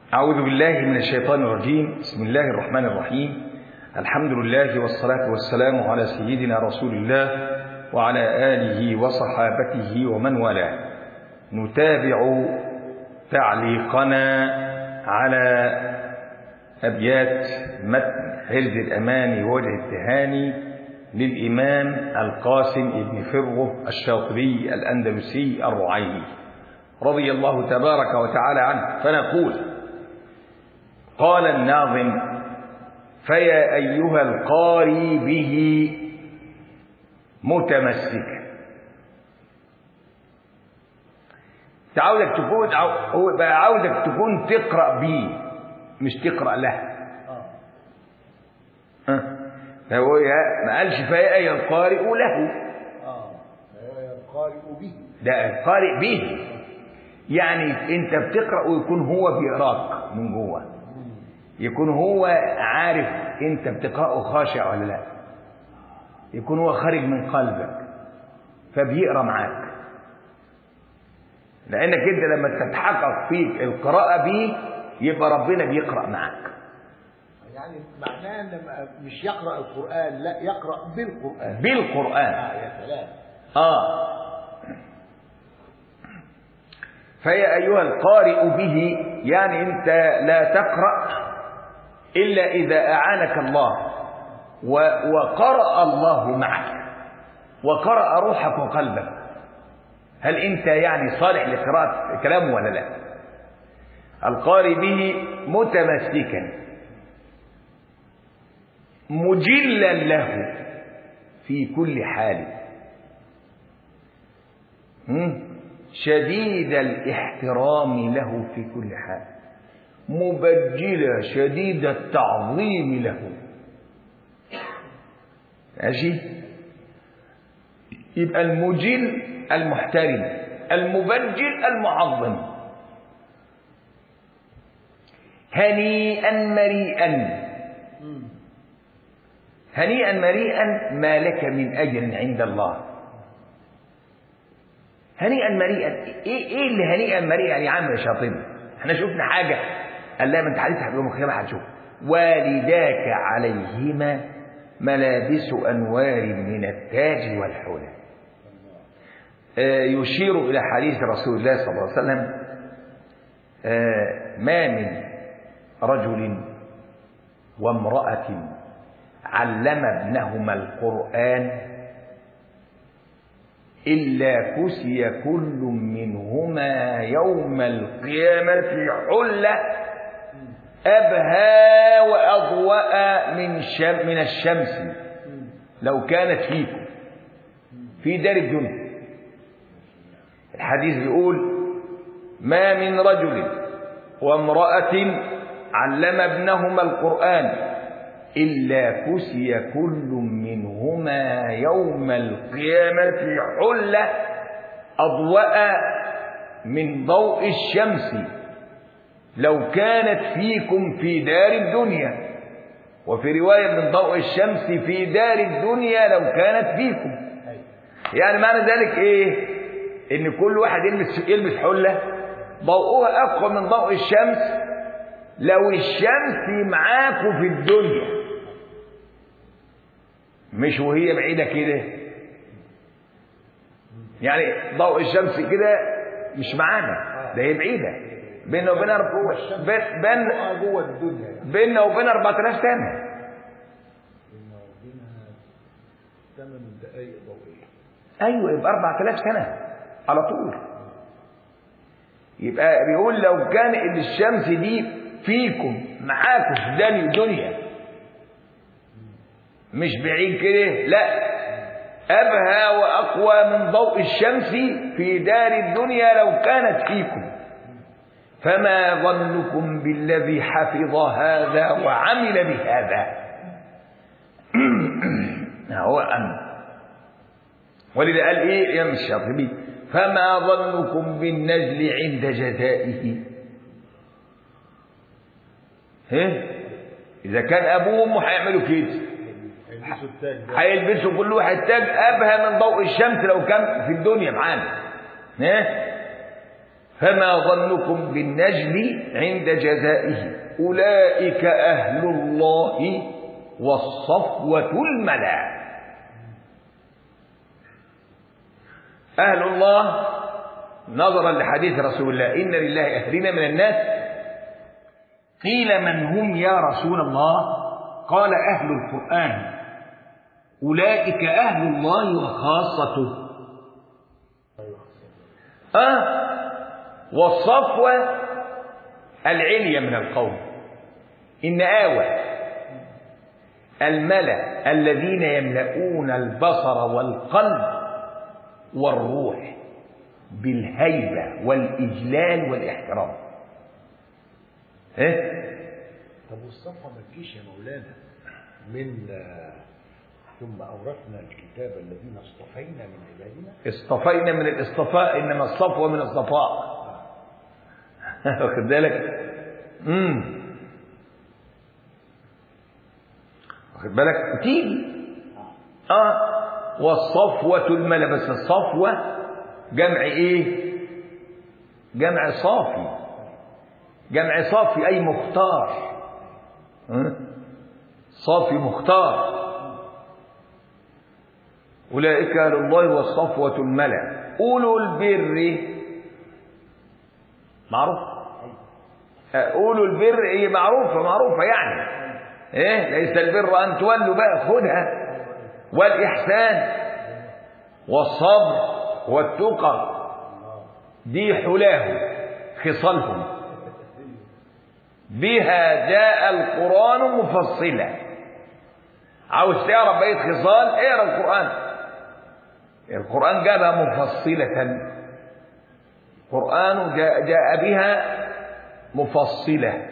أعوذ بالله من الشيطان الرجيم بسم الله الرحمن الرحيم الحمد لله والصلاة والسلام على سيدنا رسول الله وعلى آله وصحابته ومن والاه نتابع تعليقنا على أبيات متن حلز الأمان ووجه التهاني للإمام القاسم بن فره الشاطبي الأندلسي الرعيني رضي الله تبارك وتعالى عنه فنقول قال الناظم فيا أيها القاري به متمسك عاوزك تكون هو بقى عاوزك تكون تقرأ به مش تقرأ له ها هو ما قالش فيا أيها القارئ له اه القارئ به ده القارئ به يعني انت بتقرأ ويكون هو بيقراك من جوه يكون هو عارف انت بتقرأه خاشع ولا لا يكون هو خارج من قلبك فبيقرا معاك لانك انت لما تتحقق فيك القراءة به يبقى ربنا بيقرأ معاك يعني معناه ان مش يقرا القران لا يقرا بالقران بالقرآن اه يا سلام آه فيا أيها القارئ به يعني أنت لا تقرأ إلا إذا أعانك الله و- وقرأ الله معك وقرأ روحك وقلبك هل أنت يعني صالح لقراءة كلامه ولا لا القارئ به متمسكا مجلا له في كل حال هم؟ شديد الاحترام له في كل حال مبجلا شديد التعظيم له ماشي يبقى المجل المحترم المبجل المعظم هنيئا مريئا هنيئا مريئا ما لك من اجر عند الله هنيئا مريئا ايه ايه اللي هنيئا مريئا يا عم يا شاطبي احنا شفنا حاجه قال لا ما انت هتفتح يوم القيامه هتشوف والداك عليهما ملابس انوار من التاج والحلى آه، يشير الى حديث رسول الله صلى الله عليه وسلم آه، ما من رجل وامراه علم ابنهما القران إلا كسي كل منهما يوم القيامة حلة أبهى وأضوأ من شم من الشمس لو كانت فيكم في دار الدنيا الحديث بيقول ما من رجل وامرأة علم ابنهما القرآن إلا كسي كل منهما يوم القيامة حلة أضوأ من ضوء الشمس لو كانت فيكم في دار الدنيا وفي رواية من ضوء الشمس في دار الدنيا لو كانت فيكم يعني معنى ذلك ايه ان كل واحد يلبس يلبس حلة ضوءها اقوى من ضوء الشمس لو الشمس معاكم في الدنيا مش وهي بعيدة كده يعني ضوء الشمس كده مش معانا ده هي بعيدة بيننا وبين جوه الشمس بين بين آه، جوه الدنيا يعني بيننا وبين 4000 سنة بيننا وبينها ثمان دقائق ضوئيه ايوه يبقى 4000 سنة على طول يبقى بيقول لو كان إن الشمس دي فيكم معاكم في دنيا الدنيا مش بعيد كده لا أبهى وأقوى من ضوء الشمس في دار الدنيا لو كانت فيكم فما ظنكم بالذي حفظ هذا وعمل بهذا هو أمر ولذا قال ايه يا الشاطبي فما ظنكم بالنجل عند جزائه ايه اذا كان ابوه وامه هيعملوا كده هيلبسوا التاج ده هيلبسوا كل واحد تاج ابهى من ضوء الشمس لو كان في الدنيا معانا ايه فما ظنكم بالنجل عند جزائه أولئك أهل الله والصفوة الملا أهل الله نظرا لحديث رسول الله إن لله أهلنا من الناس قيل من هم يا رسول الله قال أهل القرآن أولئك أهل الله وخاصته آه والصفوة العلية من القوم إن آوى الملأ الذين يملؤون البصر والقلب والروح بالهيبة والإجلال والإحترام إيه؟ طب والصفوة ما تجيش يا مولانا من آه، ثم أورثنا الكتاب الذين اصطفينا من عبادنا اصطفينا من الاصطفاء إنما الصفوة من الصفاء واخد بالك امم واخد بالك تيجي اه والصفوة الملا بس الصفوة جمع ايه جمع صافي جمع صافي اي مختار ها؟ صافي مختار اولئك اهل الله والصفوة الملا اولو البر معروف اولو البر هي معروفة معروفة يعني ايه ليس البر ان تولوا بقى خدها والاحسان والصبر والتقى دي حلاه خصالهم بها جاء القرآن مفصلا عاوز تعرف بقية خصال اقرا القرآن القرآن جابها مفصلة القرآن جاء, جاء بها مفصلة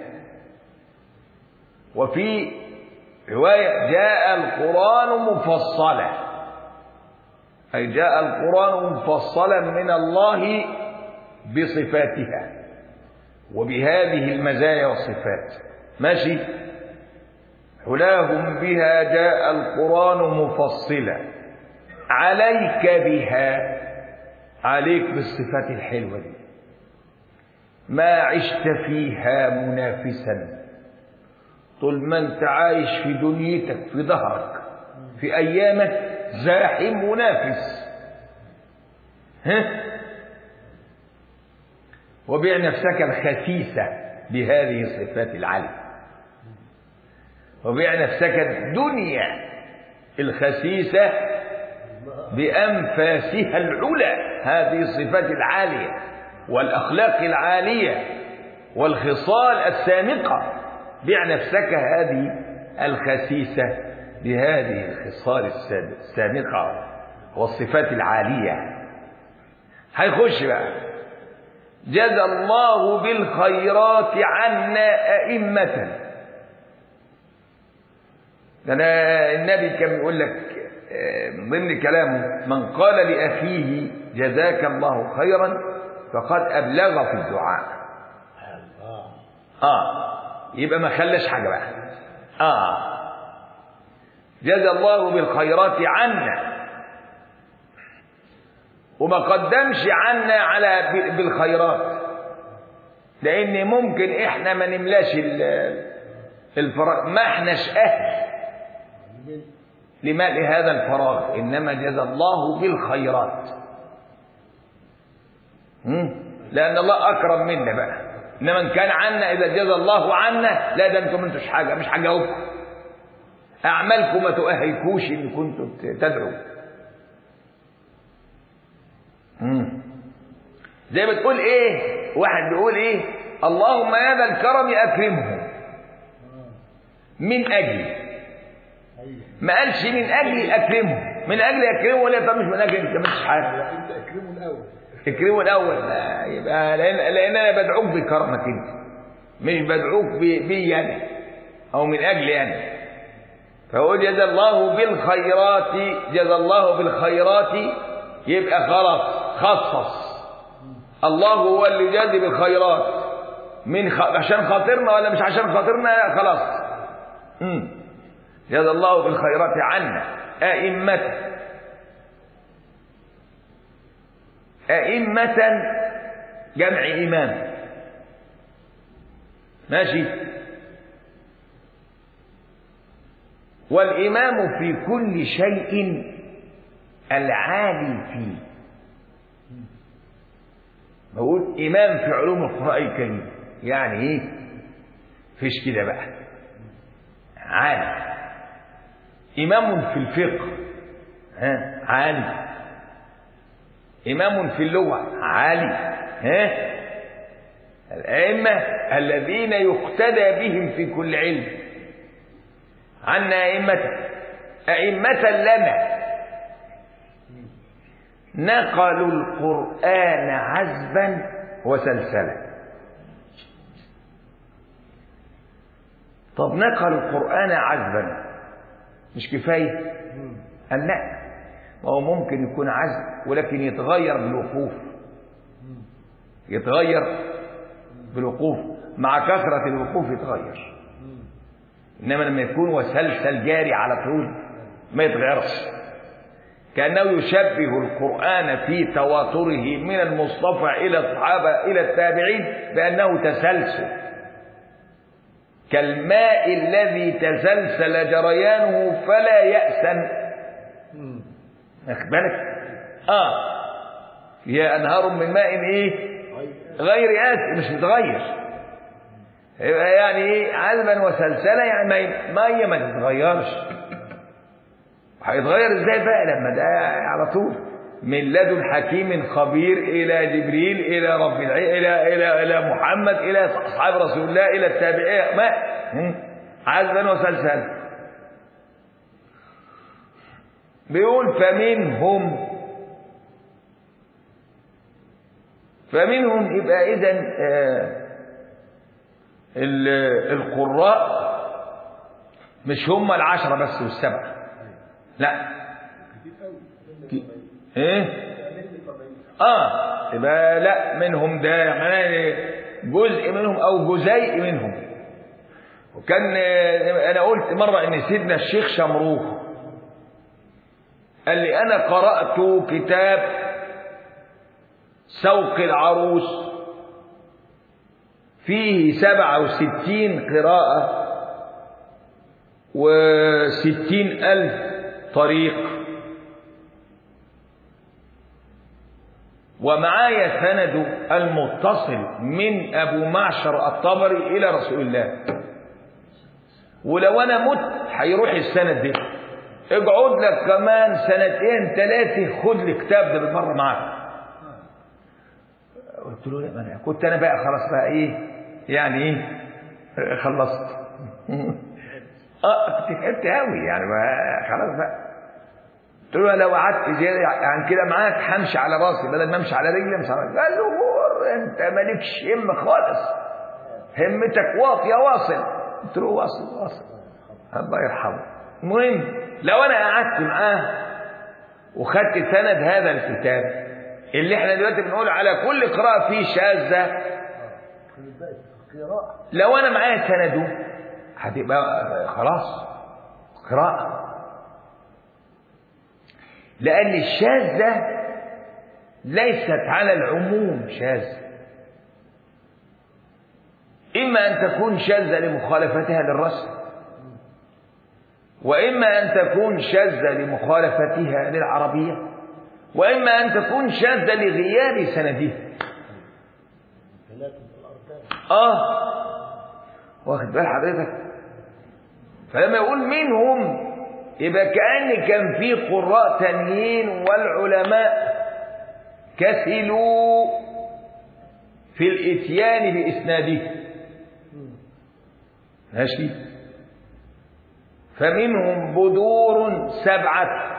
وفي رواية جاء القرآن مفصلا أي جاء القرآن مفصلا من الله بصفاتها وبهذه المزايا والصفات ماشي حلاهم بها جاء القرآن مفصلا عليك بها عليك بالصفات الحلوة دي ما عشت فيها منافسا طول ما انت عايش في دنيتك في ظهرك في ايامك زاحم منافس ها وبيع نفسك الخسيسة بهذه الصفات العالية وبيع نفسك الدنيا الخسيسة بأنفاسها العلى هذه الصفات العالية والأخلاق العالية والخصال السامقة بيع نفسك هذه الخسيسة بهذه الخصال السامقة والصفات العالية هيخش بقى جزى الله بالخيرات عنا أئمة أنا النبي كان بيقول لك من ضمن كلامه من قال لأخيه جزاك الله خيرا فقد أبلغ في الدعاء آه يبقى ما خلاش حاجة بقى آه جزى الله بالخيرات عنا وما قدمش عنا على بالخيرات لان ممكن احنا ما نملاش الفراغ ما احناش اهل لملء هذا الفراغ انما جزى الله بالخيرات لان الله اكرم منا بقى انما ان كان عنا اذا جزى الله عنا لا ده انتم انتوش حاجه مش هجاوبكم اعمالكم ما تؤهلكوش ان كنتم تدعوا مم. زي ما تقول ايه واحد بيقول ايه اللهم يا ذا الكرم اكرمه من اجلي ما قالش من اجلي اكرمه من اجلي اكرمه ولا طب مش من اجلي انت مش حاجه انت اكرمه الاول اكرمه الاول لا يبقى لان, لأن انا بدعوك بكرمك انت مش بدعوك بي انا او من اجلي انا فهو جزى الله بالخيرات جزى الله بالخيرات يبقى خلاص خصص الله هو اللي جاد بالخيرات من خ... عشان خاطرنا ولا مش عشان خاطرنا لا خلاص امم جزى الله بالخيرات عنا أئمة أئمة جمع إمام ماشي والإمام في كل شيء العالي فيه بقول إمام في علوم القرآن الكريم يعني إيه فيش كده بقى عالي إمام في الفقه ها عالي إمام في اللغة عالي ها الأئمة الذين يقتدى بهم في كل علم عنا أئمة أئمة لنا نقلوا القرآن عزبا وسلسلا طب نقلوا القرآن عزبا مش كفاية قال لا ما هو ممكن يكون عزب ولكن يتغير بالوقوف يتغير بالوقوف مع كثرة الوقوف يتغير إنما لما يكون وسلسل جاري على طول ما يتغيرش كأنه يشبه القرآن في تواتره من المصطفى إلى الصحابة إلى التابعين بأنه تسلسل كالماء الذي تسلسل جريانه فلا يأسن واخد بالك؟ آه هي أنهار من ماء إيه؟ غير آسن مش متغير يبقى يعني إيه عذبا وسلسلة يعني مية ما تتغيرش هيتغير ازاي بقى لما ده على طول من لدن حكيم خبير الى جبريل الى رب العي الى الى الى محمد الى اصحاب رسول الله الى التابعين ما عذبا وسلسلا بيقول فمنهم فمنهم يبقى اذا القراء مش هم العشرة بس والسبعة لا ايه اه يبقى لا منهم ده يعني جزء منهم او جزيء منهم وكان انا قلت مره ان سيدنا الشيخ شمروخ قال لي انا قرات كتاب سوق العروس فيه سبعة وستين قراءة وستين ألف طريق ومعايا سند المتصل من أبو معشر الطبري إلى رسول الله ولو أنا مت هيروح السند ده اقعد لك كمان سنتين ثلاثة خد لي كتاب ده بالمرة معاك قلت له لا أنا كنت أنا بقى خلاص بقى إيه يعني إيه خلصت اه كنت تعبت قوي يعني ما خلاص بقى قلت له لو قعدت زياده عن كده معاك همشي على راسي بدل ما امشي على رجلي امشي على راسي قال له مور انت مالكش هم خالص همتك واطيه واصل قلت له واصل واصل الله يرحمه المهم لو انا قعدت معاه وخدت سند هذا الكتاب اللي احنا دلوقتي بنقول على كل قراءه فيه شاذه لو انا معايا سنده هتبقى خلاص قراءة لأن الشاذة ليست على العموم شاذة إما أن تكون شاذة لمخالفتها للرسم وإما أن تكون شاذة لمخالفتها للعربية وإما أن تكون شاذة لغياب سندها آه واخد بال حضرتك فلما يقول منهم يبقى كأن كان في قراء تانيين والعلماء كسلوا في الاتيان بإسناده ماشي فمنهم بدور سبعة